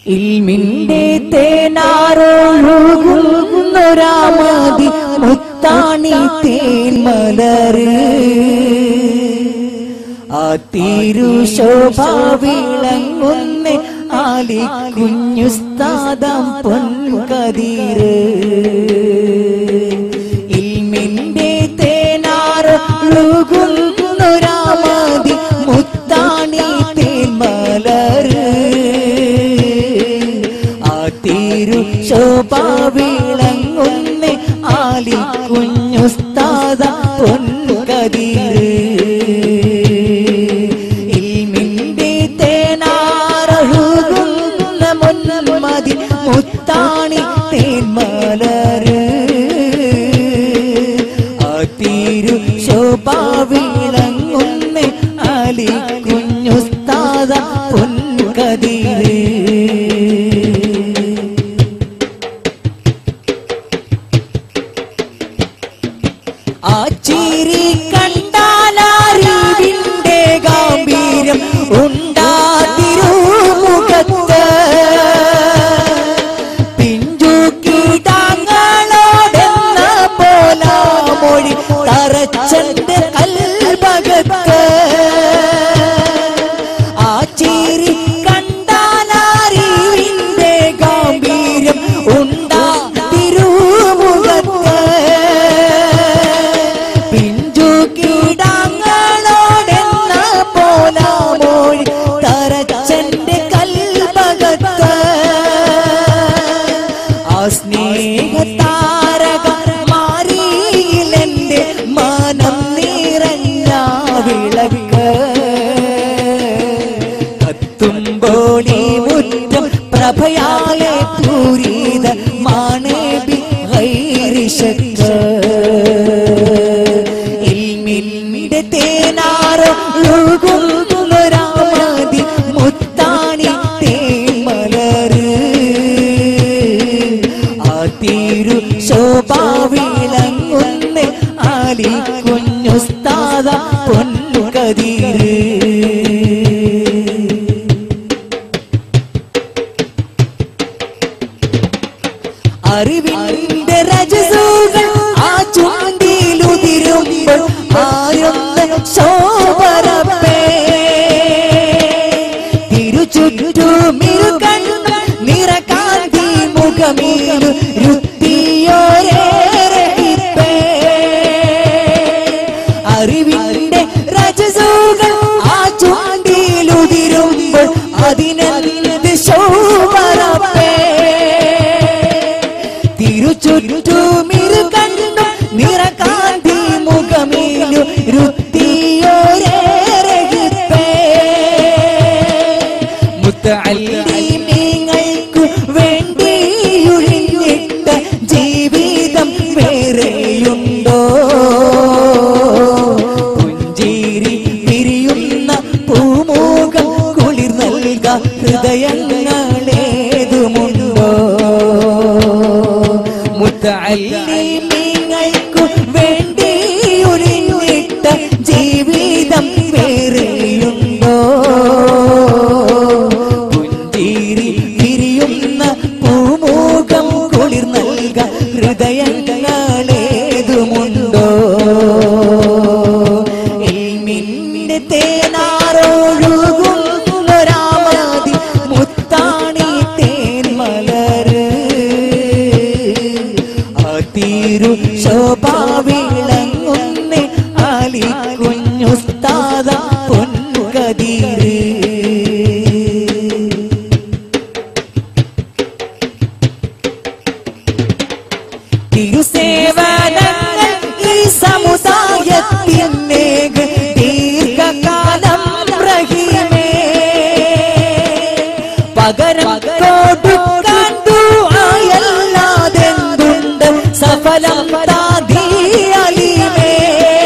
ഇൽമിന്റെ തേനാറൊഴുകുന്നൊരാമതി മുത്താണി തേൻ മലര് ആ തിരു ശോഭാവിളങ്ങുന്ന ആലി കുഞ്ഞുസ്താദം പൊൻകതിര് ഇൽമിന്റെ തേനാറൊഴുകുന്നൊരാമതി മുത്താണി തേൻ മലര് ആ തിരു ശോഭാവിളങ്ങുന്ന ആലി കുഞ്ഞുസ്താദ പൊൻകതിര് ഇൽമിന്റെ തേനാറഴുകുന്ന മുന്നമതി മുത്താണി തേന്മലര് ആ തിരു ശോഭാവിളങ്ങുന്ന ആലി കുഞ്ഞുസ്താദ പൊൻകതിര് ആ ചിരി കണ്ടാലറിവിന്റെ ഗാംഭീര്യം ഉണ്ടാതിരുമുഖത്ത് പിഞ്ചു കീടാങ്ങളോടെന്ന പോലാ മൊഴി തറച്ചന്റെ കൽഭകത്ത് ആ ചിരി കണ്ടാലറിവിന്റെ ഗാംഭീര്യം ഉണ്ടാതിരുമുഖത്ത് പിഞ്ചു കീടാങ്ങളോടെന്ന പോലാ മൊഴി തറച്ചന്റെ കൽഭകത്ത് ആ സ്നേഹതാരക മാറിയിലെന്റെ മനം നിറഞ്ഞ വിളക്ക് കത്തുമ്പോളി മുറ്റം പ്രഭയാലെ പൂരിത മാണേബി ഹൈരിശക്ക ഇൽമിന്റെ തേനാറൊഴുകുന്നൊരാമതി മുത്താണി തേമലര് ആ തിരു ശോഭാവിളങ്ങുന്ന ആലി കുഞ്ഞുസ്താദ പൊന്നുകതിര് അറിവിന്റെ രജസുകൾ ആ ചുണ്ടിലുതിരുമ്പോൾ ആയൊന്ന് ശോഭരപ്പേ തിരുചുറ്റുമിരുകണ്ണു നിറകാന്തി മുഖമീരു രുത്തിയോരേറെയിപ്പേ അറിവിന്റെ രജസുകൾ ആ ചുണ്ടിലുതിരുമ്പോൾ അതിനെന്ത് ശോഭരപ്പേ തിരുചുറ്റുമിരു കണ്ണു നിറകാന്തി മുഖമേലു രുത്തിയോരേറെയിപ്പേ മുത്തല്ലിമീങ്ങൾക്കു വേണ്ടിയുഴിഞ്ഞിട്ട ജീവിതം വേറെയുണ്ടോ പുഞ്ചിരി വിരിയുന്ന പൂമുഖം കുളിർ നൽക ഹൃദയങ്ങളേതുമുണ്ടോ മുത്തല്ലിമീങ്ങൾക്കു വേണ്ടിയുഴിഞ്ഞിട്ട ജീവിതം വേറെയുണ്ടോ പുഞ്ചിരി വിരിയുന്ന പൂമുഖം കുളിർ നൽക ഹൃദയങ്ങളേതുമുണ്ടോ ഇൽമിന്റെ തേനാറൊഴുകുന്നൊരാമതി മുത്താണി തേൻ മലര് ആ തിരു ശോഭാവിളങ്ങുന്ന ആലി കുഞ്ഞുസ്താദ പൊൻകതിര് തിരുസേവനങ്ങൾ ഈ സമുദായത്തിനേക ദീർഘകാലം റഹീമേ പകരം കൊടുക്കാൻ ദുആയല്ലാതെന്തുണ്ട് സഫലം താതീയലിമേ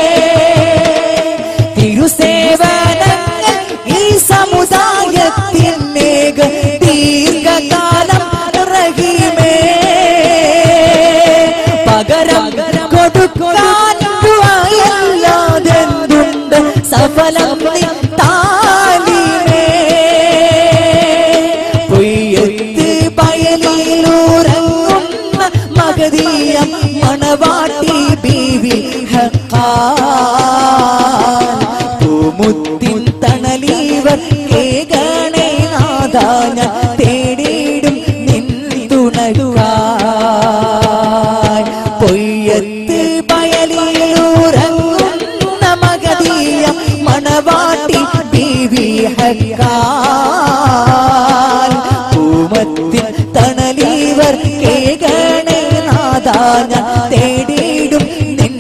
തിരുസേവനങ്ങൾ ഈ സമുദായത്തിനേക ദീർഘകാലം റഹീമേ പകരം കൊടുക്കാൻ ദുആയല്ലാതെന്തുണ്ട് സഫലം താലിമേ പൊയ് തണലീവർ കേകണേ നാദാ ഞാൻ തേടിയിടും നിൻ തുണകാൻ പൊയ്യത്ത് ബയലിലൂറങ്ങുന്ന മകതീയ മണവാട്ടി ബീവി ഹക്കാൻ പൂമത്തിൻ തണലീവർ കേകണേ നാദാ ഞാൻ തേടിയിടും നിൻ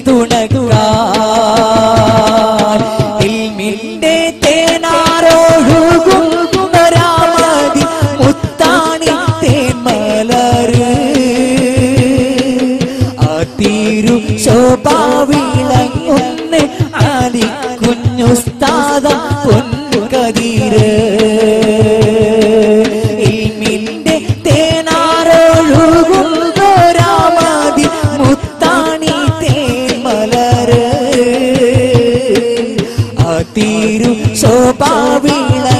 തുണകാൻ ഇൽമിന്റെ തേനാരോഴുകും രാമതി മുത്താണി തേന്മലര് ആ തീരു ശോഭാവിളങ്ങുന്ന് ആലി കുഞ്ഞുസ്താദ പൊൻകതിര് ഇൽമിന്റെ തേനാരോഴുകും രാമതി മുത്താണി തേന്മലര് ആ തീരു ശോഭാവിള